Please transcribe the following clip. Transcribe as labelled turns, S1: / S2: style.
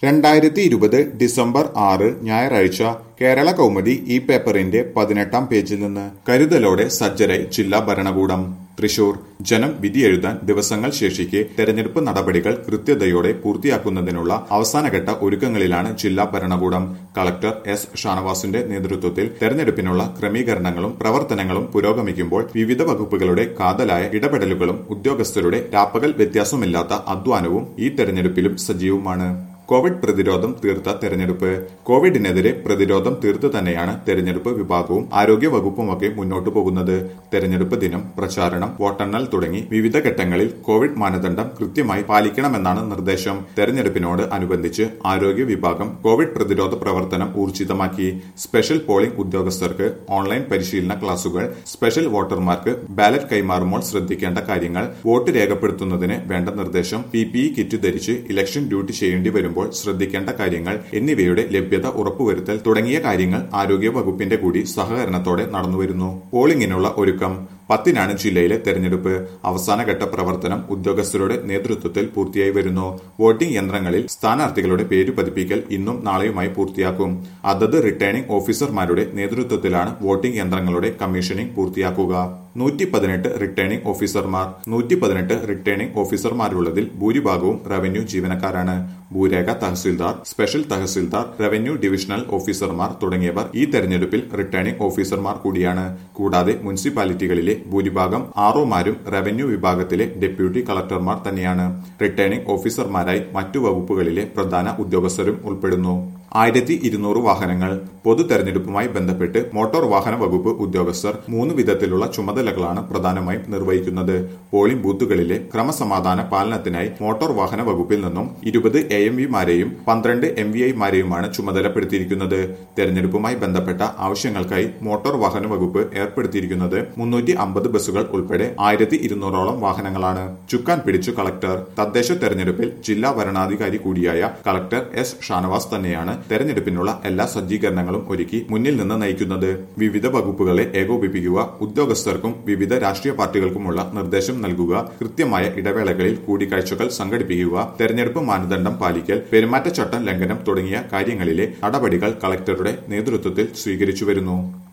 S1: രണ്ടായിരത്തി ഇരുപത് ഡിസംബർ ആറ് ഞായറാഴ്ച കേരള കൗമുദി ഈ പേപ്പറിന്റെ പതിനെട്ടാം പേജിൽ നിന്ന് കരുതലോടെ സജ്ജരായി ജില്ലാ ഭരണകൂടം തൃശൂർ ജനം വിധിയെഴുതാൻ ദിവസങ്ങൾ ശേഷിക്കെ തെരഞ്ഞെടുപ്പ് നടപടികൾ കൃത്യതയോടെ പൂർത്തിയാക്കുന്നതിനുള്ള അവസാനഘട്ട ഒരുക്കങ്ങളിലാണ് ജില്ലാ ഭരണകൂടം കളക്ടർ എസ് ഷാനവാസിന്റെ നേതൃത്വത്തിൽ തെരഞ്ഞെടുപ്പിനുള്ള ക്രമീകരണങ്ങളും പ്രവർത്തനങ്ങളും പുരോഗമിക്കുമ്പോൾ വിവിധ വകുപ്പുകളുടെ കാതലായ ഇടപെടലുകളും ഉദ്യോഗസ്ഥരുടെ രാപ്പകൽ വ്യത്യാസമില്ലാത്ത അധ്വാനവും ഈ തെരഞ്ഞെടുപ്പിലും സജീവമാണ് കോവിഡ് പ്രതിരോധം തീർത്ത തെരഞ്ഞെടുപ്പ് കോവിഡിനെതിരെ പ്രതിരോധം തീർത്ത് തന്നെയാണ് തെരഞ്ഞെടുപ്പ് വിഭാഗവും ആരോഗ്യ വകുപ്പുമൊക്കെ മുന്നോട്ടു പോകുന്നത് തെരഞ്ഞെടുപ്പ് ദിനം പ്രചാരണം വോട്ടെണ്ണൽ തുടങ്ങി വിവിധ ഘട്ടങ്ങളിൽ കോവിഡ് മാനദണ്ഡം കൃത്യമായി പാലിക്കണമെന്നാണ് നിർദ്ദേശം തെരഞ്ഞെടുപ്പിനോട് അനുബന്ധിച്ച് ആരോഗ്യ വിഭാഗം കോവിഡ് പ്രതിരോധ പ്രവർത്തനം ഊർജിതമാക്കി സ്പെഷ്യൽ പോളിംഗ് ഉദ്യോഗസ്ഥർക്ക് ഓൺലൈൻ പരിശീലന ക്ലാസുകൾ സ്പെഷ്യൽ വോട്ടർമാർക്ക് ബാലറ്റ് കൈമാറുമ്പോൾ ശ്രദ്ധിക്കേണ്ട കാര്യങ്ങൾ വോട്ട് രേഖപ്പെടുത്തുന്നതിന് വേണ്ട നിർദ്ദേശം പി പി ഇ കിറ്റ് ധരിച്ച് ഇലക്ഷൻ ഡ്യൂട്ടി ചെയ്യേണ്ടി വരുമ്പോൾ ശ്രദ്ധിക്കേണ്ട കാര്യങ്ങൾ എന്നിവയുടെ ലഭ്യത ഉറപ്പുവരുത്തൽ തുടങ്ങിയ കാര്യങ്ങൾ ആരോഗ്യ വകുപ്പിന്റെ കൂടി സഹകരണത്തോടെ നടന്നുവരുന്നു പോളിംഗിനുള്ള ഒരുക്കം പത്തിനാണ് ജില്ലയിലെ തെരഞ്ഞെടുപ്പ് അവസാനഘട്ട പ്രവർത്തനം ഉദ്യോഗസ്ഥരുടെ നേതൃത്വത്തിൽ പൂർത്തിയായി വരുന്നു വോട്ടിംഗ് യന്ത്രങ്ങളിൽ സ്ഥാനാർത്ഥികളുടെ പേര് പതിപ്പിക്കൽ ഇന്നും നാളെയുമായി പൂർത്തിയാക്കും അതത് റിട്ടേണിംഗ് ഓഫീസർമാരുടെ നേതൃത്വത്തിലാണ് വോട്ടിംഗ് യന്ത്രങ്ങളുടെ കമ്മീഷനിംഗ് പൂർത്തിയാക്കുക നൂറ്റി പതിനെട്ട് റിട്ടേണിംഗ് ഓഫീസർമാർ നൂറ്റി പതിനെട്ട് റിട്ടേണിംഗ് ഓഫീസർമാരുള്ളതിൽ ഭൂരിഭാഗവും റവന്യൂ ജീവനക്കാരാണ് ഭൂരേഖ tahsildar special tahsildar revenue divisional ഓഫീസർമാർ തുടങ്ങിയവർ ഈ തെരഞ്ഞെടുപ്പിൽ റിട്ടേണിംഗ് ഓഫീസർമാർ കൂടിയാണ് കൂടാതെ മുനിസിപ്പാലിറ്റികളിലെ ഭൂരിഭാഗം ആർഒമാരും റവന്യൂ വിഭാഗത്തിലെ ഡെപ്യൂട്ടി കളക്ടർമാർ തന്നെയാണ് റിട്ടേണിംഗ് ഓഫീസർമാരായി മറ്റു വകുപ്പുകളിലെ പ്രധാന ഉദ്യോഗസ്ഥരും ഉൾപ്പെടുന്നു ആയിരത്തി ഇരുന്നൂറ് വാഹനങ്ങൾ പൊതു തെരഞ്ഞെടുപ്പുമായി ബന്ധപ്പെട്ട് മോട്ടോർ വാഹന വകുപ്പ് ഉദ്യോഗസ്ഥർ മൂന്ന് വിധത്തിലുള്ള ചുമതലകളാണ് പ്രധാനമായും നിർവഹിക്കുന്നത് പോളിംഗ് ബൂത്തുകളിലെ ക്രമസമാധാന പാലനത്തിനായി മോട്ടോർ വാഹന വകുപ്പിൽ നിന്നും ഇരുപത് എ എം വിമാരെയും പന്ത്രണ്ട് എം വി ഐമാരെയുമാണ് ചുമതലപ്പെടുത്തിയിരിക്കുന്നത് തെരഞ്ഞെടുപ്പുമായി ബന്ധപ്പെട്ട ആവശ്യങ്ങൾക്കായി മോട്ടോർ വാഹന വകുപ്പ് ഏർപ്പെടുത്തിയിരിക്കുന്നത് മുന്നൂറ്റി അമ്പത് ബസ്സുകൾ ഉൾപ്പെടെ ആയിരത്തി ഇരുന്നൂറോളം വാഹനങ്ങളാണ് ചുക്കാൻ പിടിച്ചു കളക്ടർ തദ്ദേശ തെരഞ്ഞെടുപ്പിൽ ജില്ലാ വരണാധികാരി കൂടിയായ കളക്ടർ എസ് ഷാനവാസ് തന്നെയാണ് തെരഞ്ഞെടുപ്പിനുള്ള എല്ലാ സജ്ജീകരണങ്ങളും ഒരുക്കി മുന്നിൽ നിന്ന് നയിക്കുന്നത് വിവിധ വകുപ്പുകളെ ഏകോപിപ്പിക്കുക ഉദ്യോഗസ്ഥർക്കും വിവിധ രാഷ്ട്രീയ പാർട്ടികൾക്കുമുള്ള നിർദ്ദേശം നൽകുക കൃത്യമായ ഇടവേളകളിൽ കൂടിക്കാഴ്ചകൾ സംഘടിപ്പിക്കുക തെരഞ്ഞെടുപ്പ് മാനദണ്ഡം പാലിക്കൽ പെരുമാറ്റച്ചട്ടം ലംഘനം തുടങ്ങിയ കാര്യങ്ങളിലെ നടപടികൾ കളക്ടറുടെ നേതൃത്വത്തിൽ സ്വീകരിച്ചു വരുന്നു